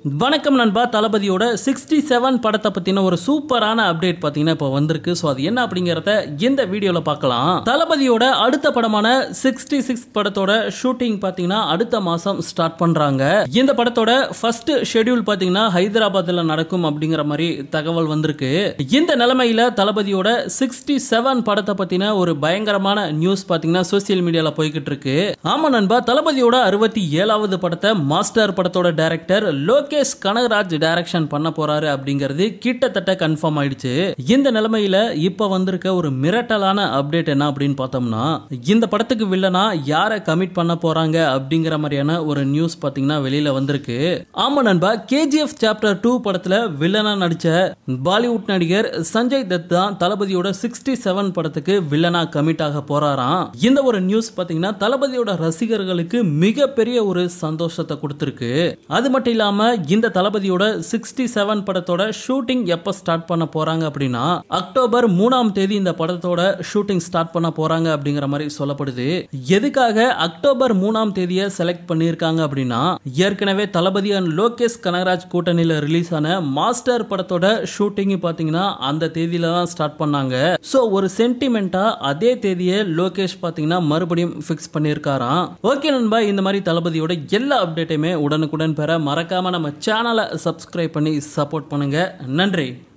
வணக்கம் நண்பா தளபதியோட சிக்ஸ்டி செவன் படத்தை பத்தின ஒரு சூப்பரான அப்டேட் பாத்தீங்கன்னா இப்போ வந்திருக்கு ஸோ அது என்ன அப்படிங்கறத இந்த வீடியோல பார்க்கலாம் தளபதியோட அடுத்த படமான சிக்ஸ்டி சிக்ஸ் படத்தோட ஷூட்டிங் பாத்தீங்கன்னா அடுத்த மாசம் ஸ்டார்ட் பண்றாங்க இந்த படத்தோட ஃபர்ஸ்ட் ஷெட்யூல் பாத்தீங்கன்னா ஹைதராபாத்ல நடக்கும் அப்படிங்கிற மாதிரி தகவல் வந்திருக்கு இந்த நிலைமையில தளபதியோட சிக்ஸ்டி செவன் படத்தை பத்தின ஒரு பயங்கரமான நியூஸ் பாத்தீங்கன்னா சோசியல் மீடியால போய்கிட்டு இருக்கு ஆமா நண்பா தளபதியோட அறுபத்தி ஏழாவது படத்தை மாஸ்டர் படத்தோட டைரக்டர் லோகேஷ் கனகராஜ் டைரக்ஷன் பண்ண போறாரு அப்படிங்கிறது கிட்டத்தட்ட கன்ஃபார்ம் ஆயிடுச்சு இந்த நிலைமையில இப்ப வந்திருக்க ஒரு மிரட்டலான அப்டேட் என்ன அப்படின்னு பார்த்தோம்னா இந்த படத்துக்கு வில்லனா யாரை கமிட் பண்ண போறாங்க அப்படிங்கிற மாதிரியான ஒரு நியூஸ் பாத்தீங்கன்னா வெளியில வந்திருக்கு ஆமா நண்பா கேஜிஎஃப் சாப்டர் டூ படத்துல வில்லனா நடிச்ச பாலிவுட் நடிகர் சஞ்சய் தத் தான் தளபதியோட சிக்ஸ்டி செவன் படத்துக்கு வில்லனா கமிட் ஆக போறாராம் இந்த ஒரு நியூஸ் பாத்தீங்கன்னா தளபதியோட ரசிகர்களுக்கு மிகப்பெரிய ஒரு சந்தோஷத்தை கொடுத்திருக்கு அது மட்டும் இல்லாம இந்த தளபதியோட சிக்ஸ்டி செவன் படத்தோட ஷூட்டிங் எப்ப ஸ்டார்ட் பண்ண போறாங்க அப்படின்னா அக்டோபர் மூணாம் தேதி இந்த படத்தோட ஷூட்டிங் ஸ்டார்ட் பண்ண போறாங்க அப்படிங்கிற மாதிரி சொல்லப்படுது எதுக்காக அக்டோபர் மூணாம் தேதியை செலக்ட் பண்ணியிருக்காங்க அப்படின்னா ஏற்கனவே தளபதி அண்ட் லோகேஷ் கனகராஜ் கூட்டணியில ரிலீஸ் ஆன மாஸ்டர் படத்தோட ஷூட்டிங் பாத்தீங்கன்னா அந்த தேதியில தான் ஸ்டார்ட் பண்ணாங்க ஸோ ஒரு சென்டிமெண்டா அதே தேதியை லோகேஷ் பாத்தீங்கன்னா மறுபடியும் ஃபிக்ஸ் பண்ணியிருக்காராம் ஓகே நண்பா இந்த மாதிரி தளபதியோட எல்லா அப்டேட்டையுமே உடனுக்குடன் பெற மறக்காம நம்ம சேனலை சப்ஸ்கிரைப் பண்ணி சப்போர்ட் பண்ணுங்க நன்றி